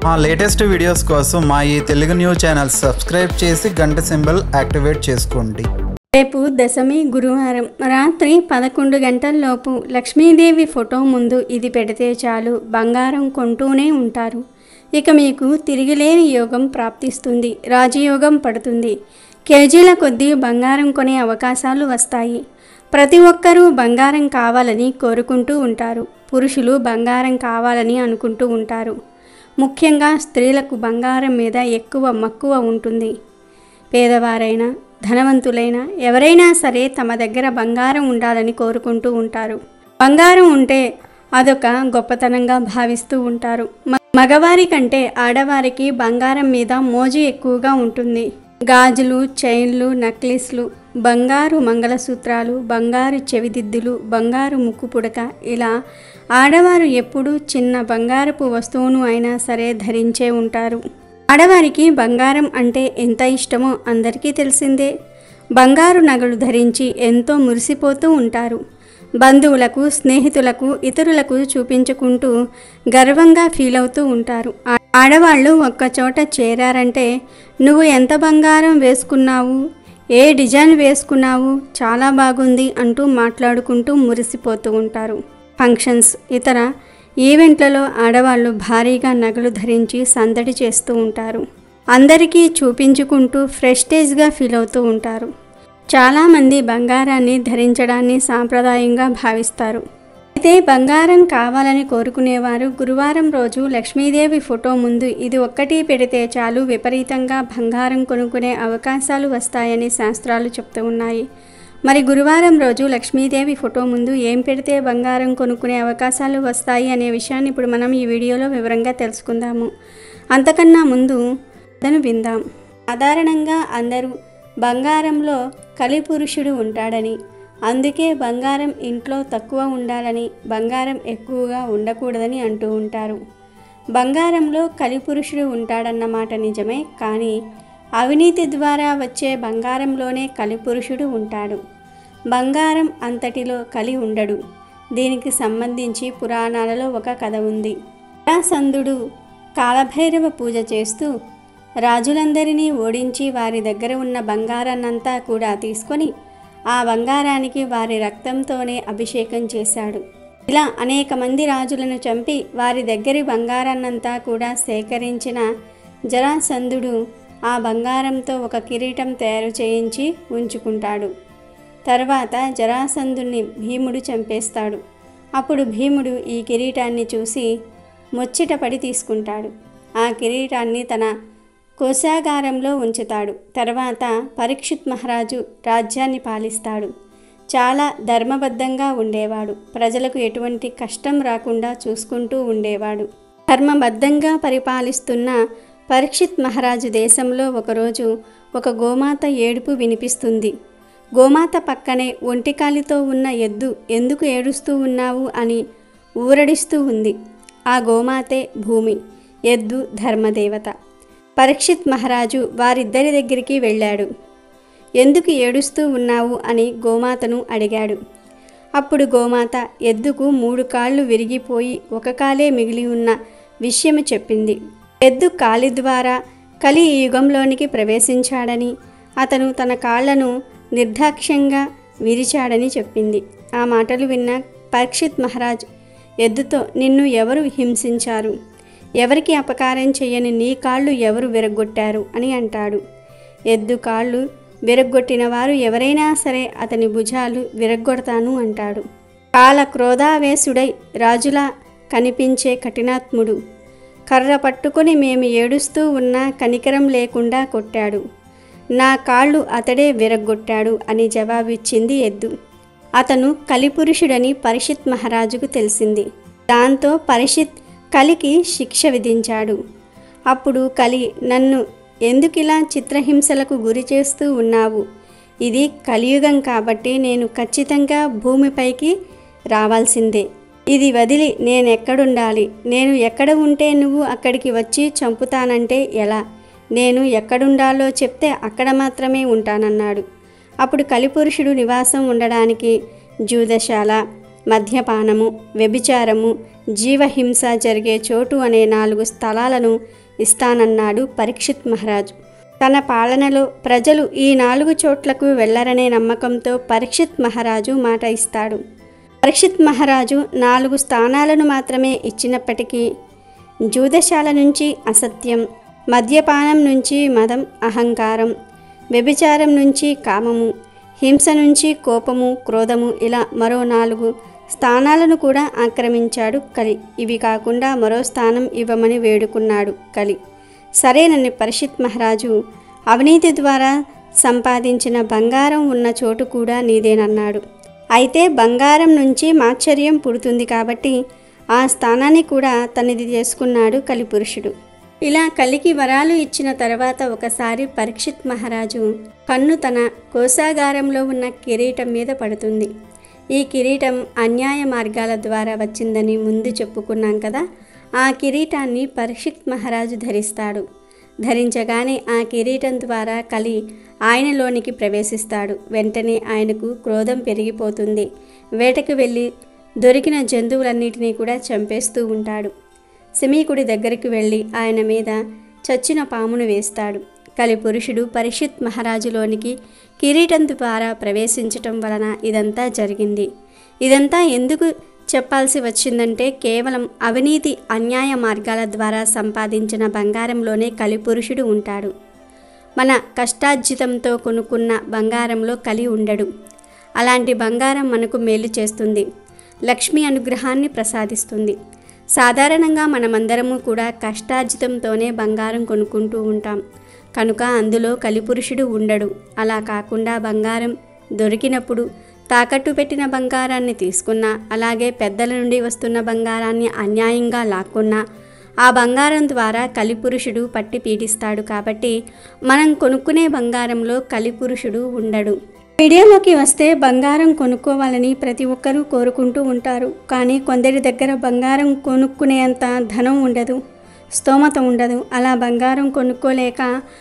మా latest videos కోసం మా ఈ తెలుగు న్యూస్ ఛానల్ సబ్స్క్రైబ్ చేసి గంట సింబల్ యాక్టివేట్ చేసుకోండి రేపు దశమి గురువారం రాత్రి పదకొండు గంటల్లోపు లక్ష్మీదేవి ఫోటో ముందు ఇది పెడితే చాలు బంగారం కొంటూనే ఉంటారు ఇక మీకు తిరిగిలేని యోగం ప్రాప్తిస్తుంది రాజయోగం పడుతుంది కేజీల కొద్దీ బంగారం కొనే అవకాశాలు వస్తాయి ప్రతి ఒక్కరూ బంగారం కావాలని కోరుకుంటూ ఉంటారు పురుషులు బంగారం కావాలని అనుకుంటూ ఉంటారు ముఖ్యంగా స్త్రీలకు బంగారం మీద ఎక్కువ మక్కువ ఉంటుంది పేదవారైనా ధనవంతులైనా ఎవరైనా సరే తమ దగ్గర బంగారం ఉండాలని కోరుకుంటూ ఉంటారు బంగారం ఉంటే అదొక గొప్పతనంగా భావిస్తూ ఉంటారు మ- మగవారి కంటే ఆడవారికి బంగారం మీద మోజు ఎక్కువగా ఉంటుంది గాజులు చైన్లు నక్లెస్లు బంగారు మంగళసూత్రాలు బంగారు చెవిదిద్దులు బంగారు ముక్కు పుడక ఇలా ఆడవారు ఎప్పుడూ చిన్న బంగారపు వస్తువును అయినా సరే ధరించే ఉంటారు ఆడవారికి బంగారం అంటే ఎంత ఇష్టమో అందరికీ తెలిసిందే బంగారు నగలు ధరించి ఎంతో మురిసిపోతూ ఉంటారు బంధువులకు స్నేహితులకు ఇతరులకు చూపించుకుంటూ గర్వంగా ఫీల్ అవుతూ ఉంటారు ఆ- ఆడవాళ్ళు ఒక్కచోట చేరారంటే నువ్వు ఎంత బంగారం వేసుకున్నావు ఏ డిజైన్ వేసుకున్నావు చాలా బాగుంది అంటూ మాట్లాడుకుంటూ మురిసిపోతూ ఉంటారు ఫంక్షన్స్ ఇతర ఈవెంట్లలో ఆడవాళ్ళు భారీగా నగలు ధరించి సందడి చేస్తూ ఉంటారు అందరికీ చూపించుకుంటూ ఫ్రెస్టేజ్గా ఫీల్ అవుతూ ఉంటారు చాలామంది బంగారాన్ని ధరించడాన్ని సాంప్రదాయంగా భావిస్తారు అయితే బంగారం కావాలని కోరుకునేవారు గురువారం రోజు లక్ష్మీదేవి ఫోటో ముందు ఇది ఒక్కటి పెడితే చాలు విపరీతంగా బంగారం కొనుక్కునే అవకాశాలు వస్తాయని శాస్త్రాలు చెప్తూ ఉన్నాయి మరి గురువారం రోజు లక్ష్మీదేవి ఫోటో ముందు ఏం పెడితే బంగారం కొనుక్కునే అవకాశాలు వస్తాయి అనే విషయాన్ని ఇప్పుడు మనం ఈ వీడియోలో వివరంగా తెలుసుకుందాము అంతకన్నా ముందు కథను విందాం సాధారణంగా అందరూ బంగారంలో కలిపురుషుడు ఉంటాడని అందుకే బంగారం ఇంట్లో తక్కువ ఉండాలని బంగారం ఎక్కువగా ఉండకూడదని అంటూ ఉంటారు బంగారంలో కలిపురుషుడు ఉంటాడన్నమాట నిజమే కానీ అవినీతి ద్వారా వచ్చే బంగారంలోనే కలిపురుషుడు ఉంటాడు బంగారం అంతటిలో కలి ఉండడు దీనికి సంబంధించి పురాణాలలో ఒక కథ ఉంది జరాసంధుడు కాలభైరవ పూజ చేస్తూ రాజులందరినీ ఓడించి వారి దగ్గర ఉన్న బంగారాన్నంతా కూడా తీసుకొని ఆ బంగారానికి వారి రక్తంతోనే అభిషేకం చేశాడు ఇలా అనేక మంది రాజులను చంపి వారి దగ్గరి బంగారాన్నంతా కూడా సేకరించిన జరాసంధుడు ఆ బంగారంతో ఒక కిరీటం తయారు చేయించి ఉంచుకుంటాడు తర్వాత జరాసంధుని భీముడు చంపేస్తాడు అప్పుడు భీముడు ఈ కిరీటాన్ని చూసి ముచ్చటపడి తీసుకుంటాడు ఆ కిరీటాన్ని తన కోశాగారంలో ఉంచుతాడు తర్వాత పరీక్షిత్ మహారాజు రాజ్యాన్ని పాలిస్తాడు చాలా ధర్మబద్ధంగా ఉండేవాడు ప్రజలకు ఎటువంటి కష్టం రాకుండా చూసుకుంటూ ఉండేవాడు ధర్మబద్ధంగా పరిపాలిస్తున్న పరీక్షిత్ మహారాజు దేశంలో ఒకరోజు ఒక గోమాత ఏడుపు వినిపిస్తుంది గోమాత పక్కనే ఒంటికాలితో ఉన్న ఎద్దు ఎందుకు ఏడుస్తూ ఉన్నావు అని ఊరడిస్తూ ఉంది ఆ గోమాతే భూమి ఎద్దు ధర్మదేవత పరీక్షిత్ మహారాజు వారిద్దరి దగ్గరికి వెళ్ళాడు ఎందుకు ఏడుస్తూ ఉన్నావు అని గోమాతను అడిగాడు అప్పుడు గోమాత ఎద్దుకు మూడు కాళ్ళు విరిగిపోయి ఒక కాలే మిగిలి ఉన్న విషయము చెప్పింది ఎద్దు కాలి ద్వారా కలి ఈ యుగంలోనికి ప్రవేశించాడని అతను తన కాళ్లను నిర్దాక్ష్యంగా విరిచాడని చెప్పింది ఆ మాటలు విన్న పరీక్షిత్ మహారాజ్ ఎద్దుతో నిన్ను ఎవరు హింసించారు ఎవరికి అపకారం చేయని నీ కాళ్ళు ఎవరు విరగొట్టారు అని అంటాడు ఎద్దు కాళ్ళు విరగ్గొట్టిన వారు ఎవరైనా సరే అతని భుజాలు విరగ్గొడతాను అంటాడు కాల క్రోధావేశుడై రాజులా కనిపించే కఠినాత్ముడు కర్ర పట్టుకొని మేము ఏడుస్తూ ఉన్నా కనికరం లేకుండా కొట్టాడు నా కాళ్ళు అతడే విరగ్గొట్టాడు అని జవాబిచ్చింది ఎద్దు అతను కలిపురుషుడని పరిషత్ మహారాజుకు తెలిసింది దాంతో పరిషత్ కలికి శిక్ష విధించాడు అప్పుడు కలి నన్ను ఎందుకిలా చిత్రహింసలకు గురి చేస్తూ ఉన్నావు ఇది కలియుగం కాబట్టి నేను ఖచ్చితంగా భూమిపైకి రావాల్సిందే ఇది వదిలి నేనెక్కడుండాలి నేను ఎక్కడ ఉంటే నువ్వు అక్కడికి వచ్చి చంపుతానంటే ఎలా నేను ఎక్కడుండాలో చెప్తే అక్కడ మాత్రమే ఉంటానన్నాడు అప్పుడు కలిపురుషుడు నివాసం ఉండడానికి జూదశాల మద్యపానము వ్యభిచారము జీవహింస జరిగే చోటు అనే నాలుగు స్థలాలను ఇస్తానన్నాడు పరీక్షిత్ మహారాజు తన పాలనలో ప్రజలు ఈ నాలుగు చోట్లకు వెళ్లరనే నమ్మకంతో పరీక్షిత్ మహారాజు మాట ఇస్తాడు పరీక్షిత్ మహారాజు నాలుగు స్థానాలను మాత్రమే ఇచ్చినప్పటికీ జూదశాల నుంచి అసత్యం మద్యపానం నుంచి మదం అహంకారం వ్యభిచారం నుంచి కామము హింస నుంచి కోపము క్రోధము ఇలా మరో నాలుగు స్థానాలను కూడా ఆక్రమించాడు కలి ఇవి కాకుండా మరో స్థానం ఇవ్వమని వేడుకున్నాడు కలి సరేనని పరిషత్ మహారాజు అవినీతి ద్వారా సంపాదించిన బంగారం ఉన్న చోటు కూడా నీదేనన్నాడు అయితే బంగారం నుంచి మాశ్చర్యం పుడుతుంది కాబట్టి ఆ స్థానాన్ని కూడా తనది చేసుకున్నాడు కలిపురుషుడు ఇలా కలికి వరాలు ఇచ్చిన తర్వాత ఒకసారి పరీక్షిత్ మహారాజు కన్ను తన కోశాగారంలో ఉన్న కిరీటం మీద పడుతుంది ఈ కిరీటం అన్యాయ మార్గాల ద్వారా వచ్చిందని ముందు చెప్పుకున్నాం కదా ఆ కిరీటాన్ని పరీక్షిత్ మహారాజు ధరిస్తాడు ధరించగానే ఆ కిరీటం ద్వారా కలి ఆయనలోనికి ప్రవేశిస్తాడు వెంటనే ఆయనకు క్రోధం పెరిగిపోతుంది వేటకు వెళ్ళి దొరికిన జంతువులన్నిటినీ కూడా చంపేస్తూ ఉంటాడు శమీకుడి దగ్గరికి వెళ్ళి ఆయన మీద చచ్చిన పామును వేస్తాడు కలి పురుషుడు పరిషత్ మహారాజులోనికి కిరీటం ద్వారా ప్రవేశించటం వలన ఇదంతా జరిగింది ఇదంతా ఎందుకు చెప్పాల్సి వచ్చిందంటే కేవలం అవినీతి అన్యాయ మార్గాల ద్వారా సంపాదించిన బంగారంలోనే కలిపురుషుడు ఉంటాడు మన కష్టార్జితంతో కొనుక్కున్న బంగారంలో కలి ఉండడు అలాంటి బంగారం మనకు మేలు చేస్తుంది లక్ష్మి అనుగ్రహాన్ని ప్రసాదిస్తుంది సాధారణంగా మనమందరము కూడా కష్టార్జితంతోనే బంగారం కొనుక్కుంటూ ఉంటాం కనుక అందులో కలిపురుషుడు ఉండడు అలా కాకుండా బంగారం దొరికినప్పుడు తాకట్టు పెట్టిన బంగారాన్ని తీసుకున్నా అలాగే పెద్దల నుండి వస్తున్న బంగారాన్ని అన్యాయంగా లాక్కున్నా ఆ బంగారం ద్వారా కలిపురుషుడు పట్టి పీడిస్తాడు కాబట్టి మనం కొనుక్కునే బంగారంలో కలిపురుషుడు ఉండడు వీడియోలోకి వస్తే బంగారం కొనుక్కోవాలని ప్రతి ఒక్కరూ కోరుకుంటూ ఉంటారు కానీ కొందరి దగ్గర బంగారం కొనుక్కునేంత ధనం ఉండదు స్తోమత ఉండదు అలా బంగారం కొనుక్కోలేక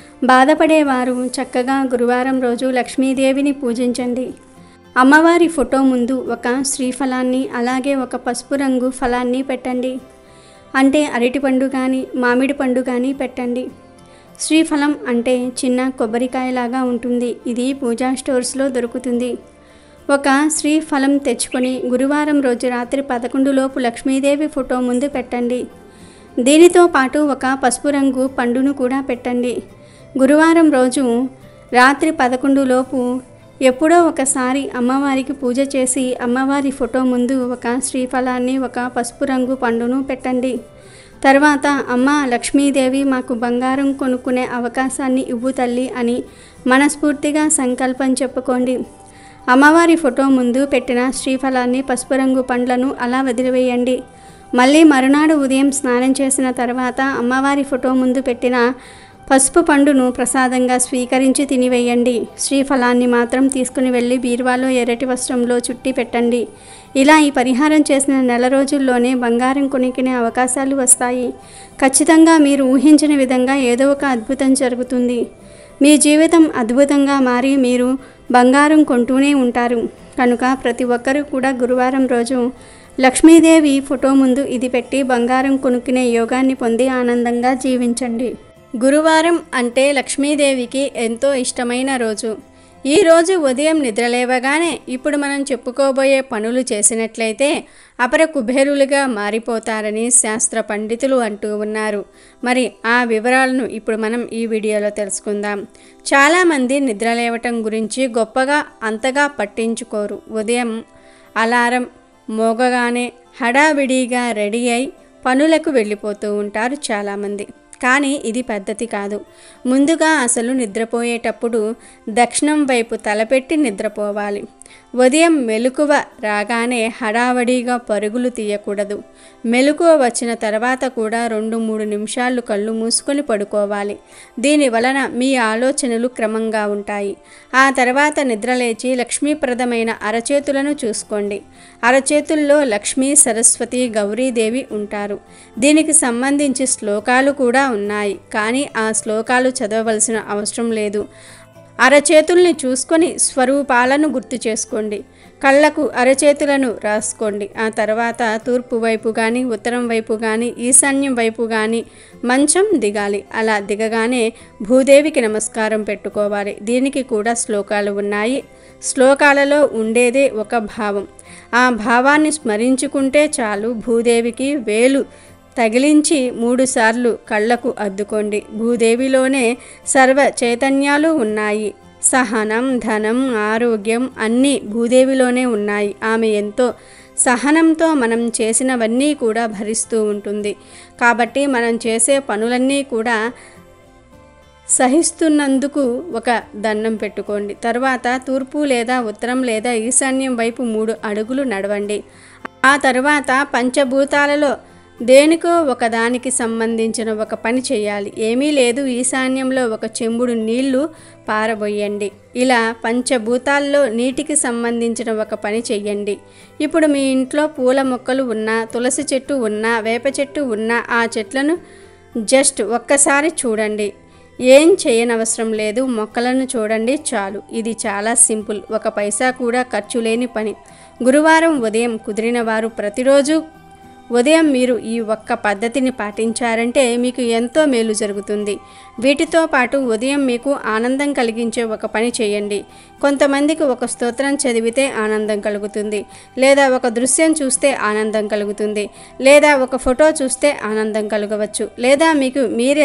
బాధపడేవారు చక్కగా గురువారం రోజు లక్ష్మీదేవిని పూజించండి అమ్మవారి ఫోటో ముందు ఒక శ్రీఫలాన్ని అలాగే ఒక పసుపు రంగు ఫలాన్ని పెట్టండి అంటే అరటిపండు కానీ మామిడి పండు కానీ పెట్టండి శ్రీఫలం అంటే చిన్న కొబ్బరికాయలాగా ఉంటుంది ఇది పూజా స్టోర్స్లో దొరుకుతుంది ఒక శ్రీఫలం తెచ్చుకొని గురువారం రోజు రాత్రి పదకొండు లోపు లక్ష్మీదేవి ఫోటో ముందు పెట్టండి దీనితో పాటు ఒక పసుపు రంగు పండును కూడా పెట్టండి గురువారం రోజు రాత్రి పదకొండు లోపు ఎప్పుడో ఒకసారి అమ్మవారికి పూజ చేసి అమ్మవారి ఫోటో ముందు ఒక శ్రీఫలాన్ని ఒక పసుపు రంగు పండును పెట్టండి తర్వాత అమ్మ లక్ష్మీదేవి మాకు బంగారం కొనుక్కునే అవకాశాన్ని ఇవ్వు తల్లి అని మనస్ఫూర్తిగా సంకల్పం చెప్పుకోండి అమ్మవారి ఫోటో ముందు పెట్టిన శ్రీఫలాన్ని పసుపు రంగు పండ్లను అలా వదిలివేయండి మళ్ళీ మరునాడు ఉదయం స్నానం చేసిన తర్వాత అమ్మవారి ఫోటో ముందు పెట్టిన పసుపు పండును ప్రసాదంగా స్వీకరించి తినివేయండి శ్రీఫలాన్ని మాత్రం తీసుకుని వెళ్ళి బీరువాలో ఎర్రటి వస్త్రంలో చుట్టి పెట్టండి ఇలా ఈ పరిహారం చేసిన నెల రోజుల్లోనే బంగారం కొనుక్కునే అవకాశాలు వస్తాయి ఖచ్చితంగా మీరు ఊహించిన విధంగా ఏదో ఒక అద్భుతం జరుగుతుంది మీ జీవితం అద్భుతంగా మారి మీరు బంగారం కొంటూనే ఉంటారు కనుక ప్రతి ఒక్కరూ కూడా గురువారం రోజు లక్ష్మీదేవి ఫోటో ముందు ఇది పెట్టి బంగారం కొనుక్కునే యోగాన్ని పొంది ఆనందంగా జీవించండి గురువారం అంటే లక్ష్మీదేవికి ఎంతో ఇష్టమైన రోజు ఈ రోజు ఉదయం నిద్రలేవగానే ఇప్పుడు మనం చెప్పుకోబోయే పనులు చేసినట్లయితే అపర కుబేరులుగా మారిపోతారని శాస్త్ర పండితులు అంటూ ఉన్నారు మరి ఆ వివరాలను ఇప్పుడు మనం ఈ వీడియోలో తెలుసుకుందాం చాలామంది నిద్రలేవటం గురించి గొప్పగా అంతగా పట్టించుకోరు ఉదయం అలారం మోగగానే హడావిడిగా రెడీ అయి పనులకు వెళ్ళిపోతూ ఉంటారు చాలామంది కానీ ఇది పద్ధతి కాదు ముందుగా అసలు నిద్రపోయేటప్పుడు దక్షిణం వైపు తలపెట్టి నిద్రపోవాలి ఉదయం మెలకువ రాగానే హడావడిగా పరుగులు తీయకూడదు మెలకువ వచ్చిన తర్వాత కూడా రెండు మూడు నిమిషాలు కళ్ళు మూసుకొని పడుకోవాలి దీని వలన మీ ఆలోచనలు క్రమంగా ఉంటాయి ఆ తర్వాత నిద్రలేచి లక్ష్మీప్రదమైన అరచేతులను చూసుకోండి అరచేతుల్లో లక్ష్మీ సరస్వతి గౌరీదేవి ఉంటారు దీనికి సంబంధించి శ్లోకాలు కూడా ఉన్నాయి కానీ ఆ శ్లోకాలు చదవవలసిన అవసరం లేదు అరచేతుల్ని చూసుకొని స్వరూపాలను గుర్తు చేసుకోండి కళ్ళకు అరచేతులను రాసుకోండి ఆ తర్వాత తూర్పు వైపు కానీ ఉత్తరం వైపు కానీ ఈశాన్యం వైపు కానీ మంచం దిగాలి అలా దిగగానే భూదేవికి నమస్కారం పెట్టుకోవాలి దీనికి కూడా శ్లోకాలు ఉన్నాయి శ్లోకాలలో ఉండేదే ఒక భావం ఆ భావాన్ని స్మరించుకుంటే చాలు భూదేవికి వేలు తగిలించి మూడుసార్లు కళ్ళకు అద్దుకోండి భూదేవిలోనే సర్వ చైతన్యాలు ఉన్నాయి సహనం ధనం ఆరోగ్యం అన్నీ భూదేవిలోనే ఉన్నాయి ఆమె ఎంతో సహనంతో మనం చేసినవన్నీ కూడా భరిస్తూ ఉంటుంది కాబట్టి మనం చేసే పనులన్నీ కూడా సహిస్తున్నందుకు ఒక దండం పెట్టుకోండి తర్వాత తూర్పు లేదా ఉత్తరం లేదా ఈశాన్యం వైపు మూడు అడుగులు నడవండి ఆ తర్వాత పంచభూతాలలో దేనికో ఒకదానికి సంబంధించిన ఒక పని చేయాలి ఏమీ లేదు ఈశాన్యంలో ఒక చెంబుడు నీళ్లు పారబోయండి ఇలా పంచభూతాల్లో నీటికి సంబంధించిన ఒక పని చెయ్యండి ఇప్పుడు మీ ఇంట్లో పూల మొక్కలు ఉన్నా తులసి చెట్టు ఉన్నా వేప చెట్టు ఉన్నా ఆ చెట్లను జస్ట్ ఒక్కసారి చూడండి ఏం చేయనవసరం లేదు మొక్కలను చూడండి చాలు ఇది చాలా సింపుల్ ఒక పైసా కూడా ఖర్చు లేని పని గురువారం ఉదయం కుదిరిన వారు ప్రతిరోజు ఉదయం మీరు ఈ ఒక్క పద్ధతిని పాటించారంటే మీకు ఎంతో మేలు జరుగుతుంది వీటితో పాటు ఉదయం మీకు ఆనందం కలిగించే ఒక పని చేయండి కొంతమందికి ఒక స్తోత్రం చదివితే ఆనందం కలుగుతుంది లేదా ఒక దృశ్యం చూస్తే ఆనందం కలుగుతుంది లేదా ఒక ఫోటో చూస్తే ఆనందం కలగవచ్చు లేదా మీకు మీరే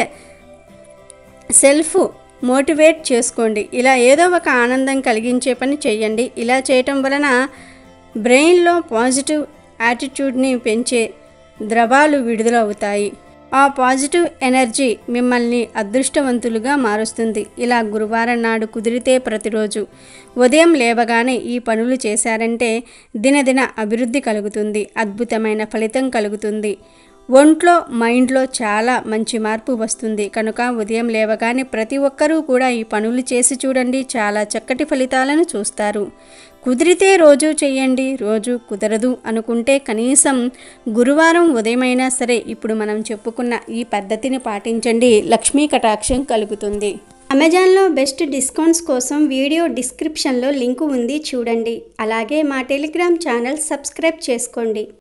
సెల్ఫ్ మోటివేట్ చేసుకోండి ఇలా ఏదో ఒక ఆనందం కలిగించే పని చేయండి ఇలా చేయటం వలన బ్రెయిన్లో పాజిటివ్ యాటిట్యూడ్ని పెంచే ద్రవాలు విడుదలవుతాయి ఆ పాజిటివ్ ఎనర్జీ మిమ్మల్ని అదృష్టవంతులుగా మారుస్తుంది ఇలా గురువారం నాడు కుదిరితే ప్రతిరోజు ఉదయం లేవగానే ఈ పనులు చేశారంటే దినదిన అభివృద్ధి కలుగుతుంది అద్భుతమైన ఫలితం కలుగుతుంది ఒంట్లో మైండ్లో చాలా మంచి మార్పు వస్తుంది కనుక ఉదయం లేవగానే ప్రతి ఒక్కరూ కూడా ఈ పనులు చేసి చూడండి చాలా చక్కటి ఫలితాలను చూస్తారు కుదిరితే రోజు చెయ్యండి రోజు కుదరదు అనుకుంటే కనీసం గురువారం ఉదయమైనా సరే ఇప్పుడు మనం చెప్పుకున్న ఈ పద్ధతిని పాటించండి లక్ష్మీ కటాక్షం కలుగుతుంది అమెజాన్లో బెస్ట్ డిస్కౌంట్స్ కోసం వీడియో డిస్క్రిప్షన్లో లింకు ఉంది చూడండి అలాగే మా టెలిగ్రామ్ ఛానల్ సబ్స్క్రైబ్ చేసుకోండి